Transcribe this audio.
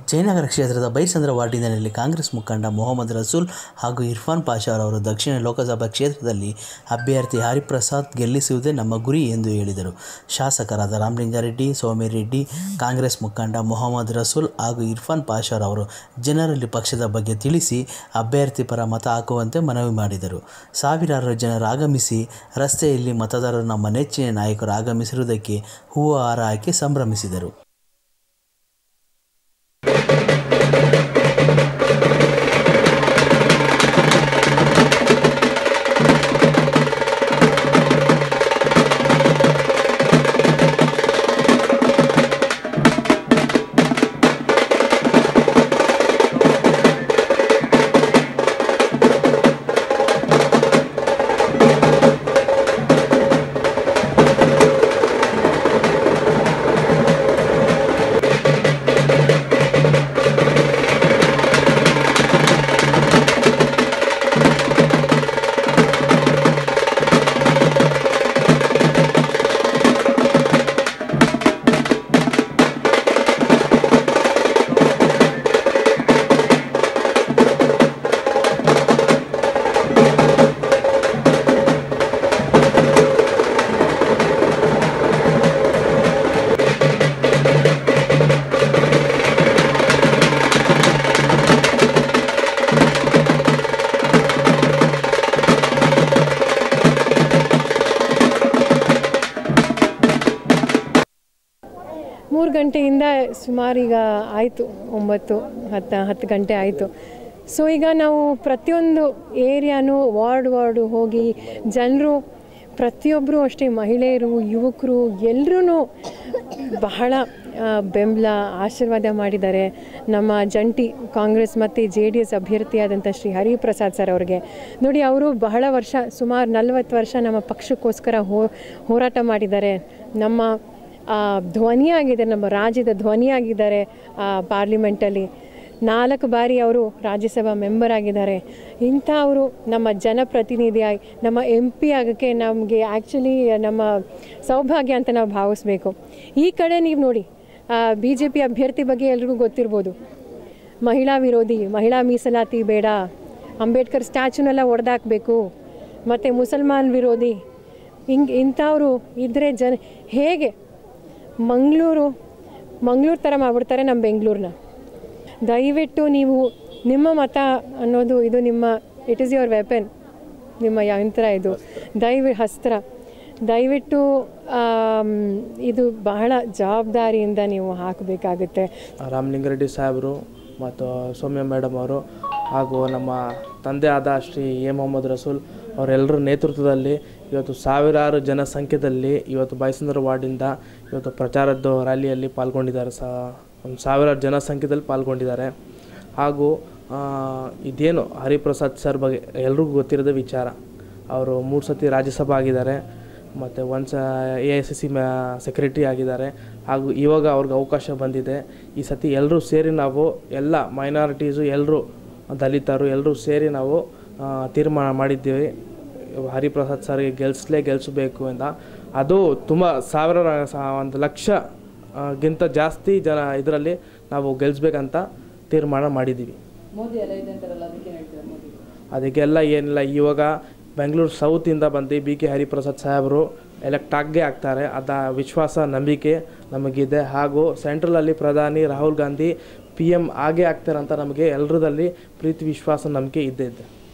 ಜಯನಗರ ಕ್ಷೇತ್ರದ ಬೈಸಂದ್ರ ವಾರ್ಡಿನಲ್ಲಿ ಕಾಂಗ್ರೆಸ್ ಮುಖಂಡ ಮೊಹಮ್ಮದ್ ರಸೂಲ್ ಹಾಗೂ ಇರ್ಫಾನ್ ಪಾಷಾ ಅವರು ದಕ್ಷಿಣ ಲೋಕಸಭಾ ಕ್ಷೇತ್ರದಲ್ಲಿ ಅಭ್ಯರ್ಥಿ ಹರಿಪ್ರಸಾದ್ ಗೆಲ್ಲಿಸುವುದೇ ನಮ್ಮ ಗುರಿ ಎಂದು ಹೇಳಿದರು ಶಾಸಕರಾದ ರಾಮಲಿಂಗಾರೆಡ್ಡಿ ಸೋಮಿರೆಡ್ಡಿ ಕಾಂಗ್ರೆಸ್ ಮುಖಂಡ ಮೊಹಮ್ಮದ್ ರಸೂಲ್ ಹಾಗೂ ಇರ್ಫಾನ್ ಪಾಷಾ ಅವರು ಜನರಲ್ಲಿ ಪಕ್ಷದ ಬಗ್ಗೆ ತಿಳಿಸಿ ಅಭ್ಯರ್ಥಿ ಪರ ಮತ ಹಾಕುವಂತೆ ಮನವಿ ಮಾಡಿದರು ಸಾವಿರಾರು ಜನರು ಆಗಮಿಸಿ ರಸ್ತೆಯಲ್ಲಿ ಮತದಾರರು ನಮ್ಮ ನೆಚ್ಚಿನ ನಾಯಕರು ಆಗಮಿಸಿರುವುದಕ್ಕೆ ಹೂವು ಹಾರ ಹಾಕಿ ಸಂಭ್ರಮಿಸಿದರು ಮೂರು ಗಂಟೆಯಿಂದ ಸುಮಾರು ಈಗ ಆಯಿತು ಒಂಬತ್ತು ಹತ್ತು ಹತ್ತು ಗಂಟೆ ಆಯಿತು ಸೊ ಈಗ ನಾವು ಪ್ರತಿಯೊಂದು ಏರಿಯಾನು ವಾರ್ಡ್ ವಾರ್ಡು ಹೋಗಿ ಜನರು ಪ್ರತಿಯೊಬ್ಬರು ಅಷ್ಟೇ ಮಹಿಳೆಯರು ಯುವಕರು ಎಲ್ಲರೂ ಬಹಳ ಆ, ಬೆಂಬಲ ಆಶೀರ್ವಾದ ಮಾಡಿದ್ದಾರೆ ನಮ್ಮ ಜಂಟಿ ಕಾಂಗ್ರೆಸ್ ಮತ್ತು ಜೆ ಡಿ ಎಸ್ ಅಭ್ಯರ್ಥಿಯಾದಂಥ ಶ್ರೀ ಹರಿಪ್ರಸಾದ್ ಸರ್ ಅವ್ರಿಗೆ ನೋಡಿ ಅವರು ಬಹಳ ವರ್ಷ ಸುಮಾರು ನಲವತ್ತು ವರ್ಷ ನಮ್ಮ ಪಕ್ಷಕ್ಕೋಸ್ಕರ ಹೋ ಹೋರಾಟ ಮಾಡಿದ್ದಾರೆ ನಮ್ಮ ಆ, ಧ್ವನಿಯಾಗಿದೆ ನಮ್ಮ ರಾಜ್ಯದ ಧ್ವನಿಯಾಗಿದ್ದಾರೆ ಆ, ಪಾರ್ಲಿಮೆಂಟಲ್ಲಿ ನಾಲ್ಕು ಬಾರಿ ಅವರು ರಾಜ್ಯಸಭಾ ಮೆಂಬರ್ ಆಗಿದ್ದಾರೆ ಇಂಥ ಅವರು ನಮ್ಮ ಜನಪ್ರತಿನಿಧಿಯಾಗಿ ನಮ್ಮ ಎಂ ಪಿ ಆಗೋಕ್ಕೆ ನಮಗೆ ಆ್ಯಕ್ಚುಲಿ ನಮ್ಮ ಸೌಭಾಗ್ಯ ಅಂತ ನಾವು ಭಾವಿಸ್ಬೇಕು ಈ ಕಡೆ ನೀವು ನೋಡಿ ಬಿ ಜೆ ಪಿ ಅಭ್ಯರ್ಥಿ ಬಗ್ಗೆ ಎಲ್ರಿಗೂ ಗೊತ್ತಿರ್ಬೋದು ಮಹಿಳಾ ವಿರೋಧಿ ಮಹಿಳಾ ಮೀಸಲಾತಿ ಬೇಡ ಅಂಬೇಡ್ಕರ್ ಸ್ಟ್ಯಾಚುನೆಲ್ಲ ಒಡೆದಾಕಬೇಕು ಮತ್ತು ಮುಸಲ್ಮಾನ್ ವಿರೋಧಿ ಹಿಂಗೆ ಇಂಥವರು ಇದ್ದರೆ ಜನ ಹೇಗೆ ಮಂಗಳೂರು ಮಂಗಳೂರು ಥರ ಮಾಡಿಬಿಡ್ತಾರೆ ನಮ್ಮ ಬೆಂಗಳೂರನ್ನ ದಯವಿಟ್ಟು ನೀವು ನಿಮ್ಮ ಮತ ಅನ್ನೋದು ಇದು ನಿಮ್ಮ ಇಟ್ ಈಸ್ ಯುವರ್ ವೆಪನ್ ನಿಮ್ಮ ಯಂತ್ರ ಇದು ದಯವಿ ಅಸ್ತ್ರ ದಯವಿಟ್ಟು ಆಮ್, ಇದು ಬಹಳ ಜವಾಬ್ದಾರಿಯಿಂದ ನೀವು ಹಾಕಬೇಕಾಗುತ್ತೆ ರಾಮಲಿಂಗಾರೆಡ್ಡಿ ಸಾಹೇಬರು ಮತ್ತು ಸೌಮ್ಯ ಮೇಡಮ್ ಅವರು ಹಾಗೂ ನಮ್ಮ ತಂದೆ ಆದ ಶ್ರೀ ಎ ಮೊಹಮ್ಮದ್ ರಸೂಲ್ ಅವರೆಲ್ಲರ ನೇತೃತ್ವದಲ್ಲಿ ಇವತ್ತು ಸಾವಿರಾರು ಜನಸಂಖ್ಯೆಯಲ್ಲಿ ಇವತ್ತು ಬೈಸಂದ್ರ ವಾರ್ಡಿಂದ ಇವತ್ತು ಪ್ರಚಾರದ ರ್ಯಾಲಿಯಲ್ಲಿ ಪಾಲ್ಗೊಂಡಿದ್ದಾರೆ ಸಹ ಒಂದು ಸಾವಿರಾರು ಜನಸಂಖ್ಯೆದಲ್ಲಿ ಪಾಲ್ಗೊಂಡಿದ್ದಾರೆ ಹಾಗೂ ಆ, ಇದೇನು ಹರಿಪ್ರಸಾದ್ ಸರ್ ಬಗ್ಗೆ ಎಲ್ರಿಗೂ ಗೊತ್ತಿರೋದೇ ವಿಚಾರ ಅವರು ಮೂರು ಸತಿ ರಾಜ್ಯಸಭಾ ಆಗಿದ್ದಾರೆ ಮತ್ತು ಒಂದು ಸ ಎ ಐ ಸಿ ಸಿ ಮ್ಯಾ ಸೆಕ್ರೆಟ್ರಿ ಆಗಿದ್ದಾರೆ ಹಾಗೂ ಇವಾಗ ಅವ್ರಿಗೆ ಅವಕಾಶ ಬಂದಿದೆ ಈ ಸತಿ ಎಲ್ಲರೂ ಸೇರಿ ನಾವು ಎಲ್ಲ ಮೈನಾರಿಟೀಸು ಎಲ್ಲರೂ ದಲಿತರು ಎಲ್ಲರೂ ಸೇರಿ ನಾವು ಆ, ತೀರ್ಮಾನ ಮಾಡಿದ್ದೀವಿ ಹರಿಪ್ರಸಾದ್ ಸರ್ಗೆ ಗೆಲ್ಲಿಸ್ಲೇ ಗೆಲ್ಲಿಸಬೇಕು ಅಂತ ಅದು ತುಂಬ ಸಾವಿರ ಒಂದು ಲಕ್ಷ ಆ, ಗಿಂತ ಜಾಸ್ತಿ ಜನ ಇದರಲ್ಲಿ ನಾವು ಗೆಲ್ಲಿಸ್ಬೇಕಂತ ತೀರ್ಮಾನ ಮಾಡಿದ್ದೀವಿ ಅದಕ್ಕೆಲ್ಲ ಏನಿಲ್ಲ ಇವಾಗ ಬೆಂಗಳೂರು ಸೌತಿಂದ ಬಂದು ಬಿ ಕೆ ಹರಿಪ್ರಸಾದ್ ಸಾಹೇಬರು ಎಲೆಕ್ಟ್ ಆಗೇ ಆಗ್ತಾರೆ ಅದ ವಿಶ್ವಾಸ ನಂಬಿಕೆ ನಮಗಿದೆ ಹಾಗೂ ಸೆಂಟ್ರಲಲ್ಲಿ ಪ್ರಧಾನಿ ರಾಹುಲ್ ಗಾಂಧಿ ಪಿ ಎಮ್ ಆಗೇ ಆಗ್ತಾರೆ ಅಂತ ನಮಗೆ ಎಲ್ಲರದಲ್ಲಿ ಪ್ರೀತಿ ವಿಶ್ವಾಸ ನಂಬಿಕೆ ಇದ್ದೇ ಇದೆ